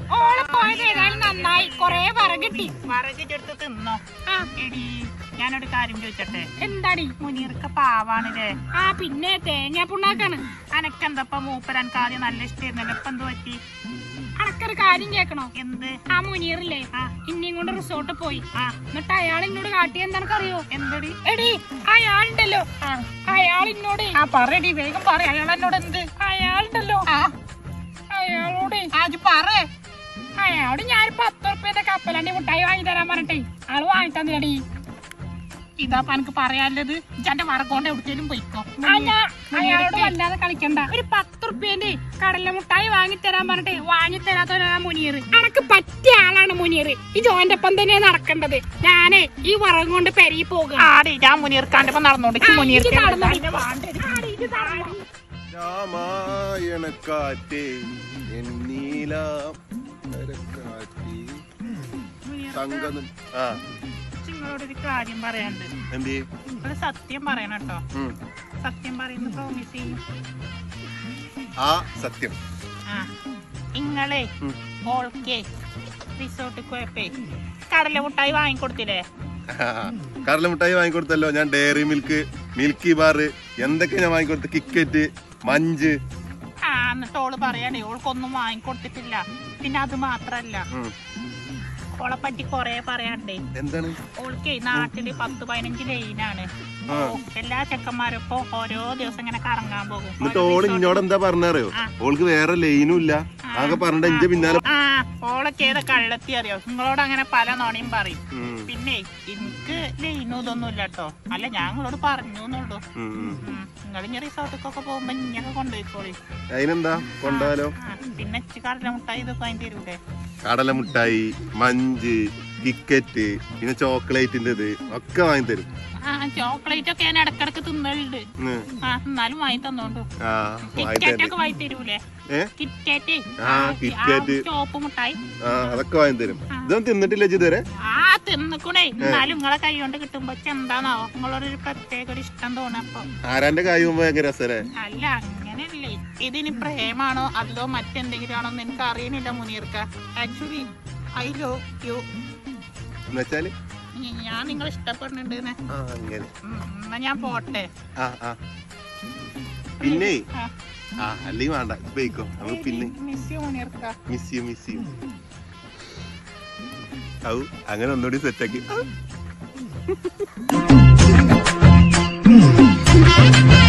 ഓളെ പോയത് ഏതായാലും നന്നായി കൊറേ വിറകിട്ടി വറകിട്ടെടുത്ത് തിന്നോ ആ എടി ഞാനൊരു കാര്യം ചോദിച്ചട്ടെ എന്താടി മുനീർക്ക് പാവാണില്ലേ ആ പിന്നെ തേങ്ങ പുണ്ണാക്കാണ് അനക്കെന്തപ്പ മൂപ്പരനക്ക് ആദ്യം നല്ല ഇഷ്ടമായിരുന്നല്ലോ ഇപ്പൊ എന്ത് പറ്റി അണക്കൊരു കാര്യം കേക്കണോ എന്ത് ആ മുനീറില്ലേ ആ. ഇന്നിയും കൊണ്ട് റിസോർട്ടിൽ പോയി ആ എന്നിട്ട് അയാൾ എന്നോട് കാട്ടി എന്താണെന്നറിയോ എന്തടി എടി അയാളുണ്ടല്ലോ അയാൾ എന്നോട് ആ പറയടി വേഗം പറ അയാൾ എന്നോട് എന്ത് അയാളുണ്ടല്ലോ ആ അയാളോട് ആജ് പറ അയാളോട് ഞാൻ പത്ത് ഉറുപ്പ്യന്റെ കപ്പലണ്ടി മുട്ടായി വാങ്ങി തരാൻ പറഞ്ഞിട്ടേ ആള് വാങ്ങി തന്നില്ലടി ഇതാപ്പ എനിക്ക് പറയാനുള്ളത് ഇജന്റെ വറക്കോണ്ട് എവിടേലും പോയിക്കോ അല്ല അയാളോട് വല്ലാതെ കളിക്കണ്ട ഒരു പത്ത് ഉറുപ്പ്യന്റെ കടല മുട്ടായി വാങ്ങി തരാൻ പറഞ്ഞിട്ട് വാങ്ങി തരാത്തവരാ മുനീർ അനക്ക് പറ്റിയ ആളാണ് മുനീർ ഈ ജോന്റെ ഒപ്പം തന്നെ നടക്കേണ്ടത് ഞാനേ ഈ വറം കൊണ്ട് പെരി പോകുക ആടി ഞാൻ മുനീർക്കാന്റെ ഒപ്പം നടന്നോണ്ട് ഇക്ക് മുനീർക്ക് രാമായണക്കാറ്റേ എന്നീലാമരക്കാറ്റേ തങ്കം ആ നിങ്ങളോടൊരു കാര്യം പറയാനുണ്ട് എന്ത് നിങ്ങള് സത്യം പറയണം കേട്ടോ ഉം. സത്യം പറയുന്ന പ്രോമിസ് ചെയ്യും ആ സത്യം ആ ഇങ്ങളെ ഉം. ഓൾക്കേ റിസോർട്ടിൽ പോയപ്പേ കടല മുട്ടായി വാങ്ങിക്കൊടുത്തില്ലേ കടല മിഠായി വാങ്ങിക്കൊടുത്തല്ലോ ഞാൻ ഡയറി മിൽക്ക് മിൽക്കി ബാർ എന്തൊക്കെ ഞാൻ വാങ്ങിക്കൊടുത്തു കിക്കറ്റ് മഞ്ച് ആ എന്നിട്ട് ഓള് പറയാണേ ഓൾക്കൊന്നും വാങ്ങിക്കൊടുത്തിട്ടില്ല പിന്നെ അത് മാത്രല്ല ഉം. ഓളെ പറ്റി കൊറേ പറയാണ്ടേ എന്താണ് ഓൾക്കേ നാട്ടില് പത്ത് പതിനഞ്ച് ലൈനാണ് ആ. എല്ലാ ചെക്കന്മാരും ഇപ്പൊ ഓരോ ദിവസം ഇങ്ങനെ കറങ്ങാൻ പോകും എന്നിട്ട് ഓള് ഇന്നോട് എന്താ പറഞ്ഞറിയോ ആ. ഓൾക്ക് വേറെ ലൈനും ഇല്ല ആകെ പറഞ്ഞിട്ട് ഇഞ്ച പിന്നാലെ ആ ഓളൊക്കെ ഏതാ കള്ളത്തി അറിയോ നിങ്ങളോട് അങ്ങനെ പല നോണയും പറയും ഉം. പിന്നെ എനിക്ക് ലൈനും ഇതൊന്നും ഇല്ല കേട്ടോ അല്ല ഞാൻ നിങ്ങളോട് പറഞ്ഞു എന്നുള്ളൂ ഉം, ഉം. നിങ്ങൾ ഇനി റിസോർട്ടിക്കൊക്കെ പോകുമ്പോ ഇങ്ങനെയൊക്കെ കൊണ്ടുപോയിക്കോളി അതിനെന്താ കൊണ്ടുപോയാലോ ആ, പിന്നെ ഇച്ചി കടല മുട്ടായി ഇതൊക്കെ വാങ്ങി തരൂലേ കടല മിഠായി മഞ്ച് കിക്കറ്റ് പിന്നെ ചോക്ലേറ്റിൻ്റെത് ഒക്കെ വാങ്ങി തരും ആ ചോക്ലേറ്റ് ഒക്കെ ഞാൻ ഇടക്കിടക്ക് തിന്നലുണ്ട് ഉം. ആ എന്നാലും വാങ്ങി തന്നോണ്ടു ആ വാങ്ങി കിറ്റ്കാറ്റ് തരും ഒക്കെ വാങ്ങി തരൂലേ ഏ കിറ്റ്കാറ്റ് ആ, കിറ്റ്കാറ്റ്. ചോപ്പ് മുട്ടായി ആ അതൊക്കെ വാങ്ങി തരും ഇതൊന്നും തിന്നിട്ടില്ല ഇജ്ജ് ഇതുവരെ ആ തിന്നിക്കൂടെ എന്നാലും നിങ്ങളെ കൈ കൊണ്ട് കിട്ടുമ്പോ ഇച്ച് എന്താണാവോ നിങ്ങളോടൊരു പ്രത്യേക ഒരു ഇഷ്ടം തോന്നപ്പോ ആരാന്റെ കായ് പോകുമ്പോ ഭയങ്കര രസല്ലേ അല്ല അങ്ങനെയല്ലേ ഇതിന് പ്രേമാണോ അതോ മറ്റെന്തെങ്കിലും ആണോ എന്ന് എനിക്ക് അറിയണില്ല മുനീർക്ക ആക്ച്വലി ഐ ലവ് യു എന്നുവെച്ചാല് ഞാൻ നിങ്ങൾ ഇഷ്ടപ്പെടുന്നുണ്ട് ആ അങ്ങനെ എന്നാ ഞാൻ പോട്ടെ ആ ആ പിന്നെ ആ. ആ അല്ലെങ്കിൽ വേണ്ട പോയിക്കോ നമുക്ക് പിന്നെ മിസ് യു മുനീർക്ക മിസ് യു മിസ് യു ഔ അങ്ങനെ ഒന്നുകൂടി സെറ്റാക്കി